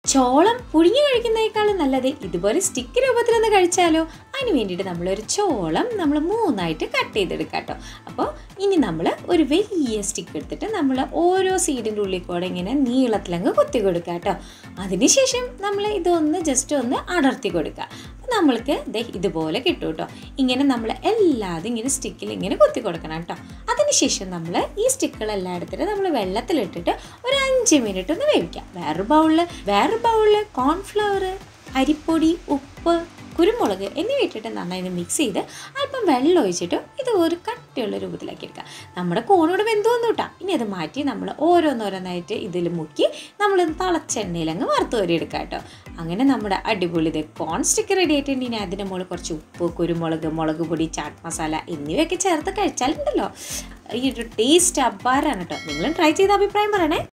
ചോളം പുഴുങ്ങി കഴിക്കുന്നതിനേക്കാളും നല്ലത് ഇതുപോലെ സ്റ്റിക്ക് രൂപത്തിലൊന്ന് കഴിച്ചാലോ അതിന് വേണ്ടിയിട്ട് നമ്മളൊരു ചോളം നമ്മൾ മൂന്നായിട്ട് കട്ട് ചെയ്തെടുക്കാം കേട്ടോ അപ്പോൾ ഇനി നമ്മൾ ഒരു വലിയ സ്റ്റിക്ക് എടുത്തിട്ട് നമ്മൾ ഓരോ സീഡിൻ്റെ ഉള്ളിൽ കൂടെ ഇങ്ങനെ നീളത്തിലങ്ങ് കുത്തി കൊടുക്കുക കേട്ടോ അതിനുശേഷം നമ്മൾ ഇതൊന്ന് ജസ്റ്റ് ഒന്ന് അടർത്തി കൊടുക്കുക അപ്പോൾ നമ്മൾക്ക് ദേ ഇതുപോലെ കിട്ടും കേട്ടോ ഇങ്ങനെ നമ്മൾ എല്ലാതും ഇങ്ങനെ സ്റ്റിക്കിൽ ഇങ്ങനെ കുത്തി കൊടുക്കണം കേട്ടോ അതിനുശേഷം നമ്മൾ ഈ സ്റ്റിക്കുകളെല്ലാം എടുത്തിട്ട് നമ്മൾ വെള്ളത്തിലിട്ടിട്ട് ഒരു അഞ്ച് മിനിറ്റ് ഒന്ന് വേവിക്കാം വേറൊരു ബൗളിൽ വേറൊരു ബൗളിൽ കോൺഫ്ലവർ അരിപ്പൊടി ഉപ്പ് കുരുമുളക് എന്നിവ ഇട്ടിട്ട് നന്നായി ഇത് മിക്സ് ചെയ്ത് അല്പം വെള്ളം ഒഴിച്ചിട്ട് ഇത് ഒരു കട്ടിയുള്ള രൂപത്തിലാക്കി എടുക്കുക നമ്മുടെ കോണോട് വെന്തോന്നു കിട്ടാം ഇനി അത് മാറ്റി നമ്മൾ ഓരോന്നോരോന്നായിട്ട് ഇതിൽ മുക്കി നമ്മൾ തിളച്ച എണ്ണയിൽ അങ്ങ് വറുത്ത് വരി എടുക്കുക കേട്ടോ അങ്ങനെ നമ്മുടെ അടിപൊളി ഇത് കോൺ സ്റ്റിക്ക് റെഡി ആയിട്ടുണ്ട് ഇനി അതിൻ്റെ മുകളിൽ കുറച്ച് ഉപ്പ് കുരുമുളക് മുളക് പൊടി ചാട്ട് മസാല എന്നിവയൊക്കെ ചേർത്ത് കഴിച്ചാലുണ്ടല്ലോ ഈ ഒരു ടേസ്റ്റ് അപാരാണ് കേട്ടോ നിങ്ങളും ട്രൈ ചെയ്ത അഭിപ്രായം പറയണേ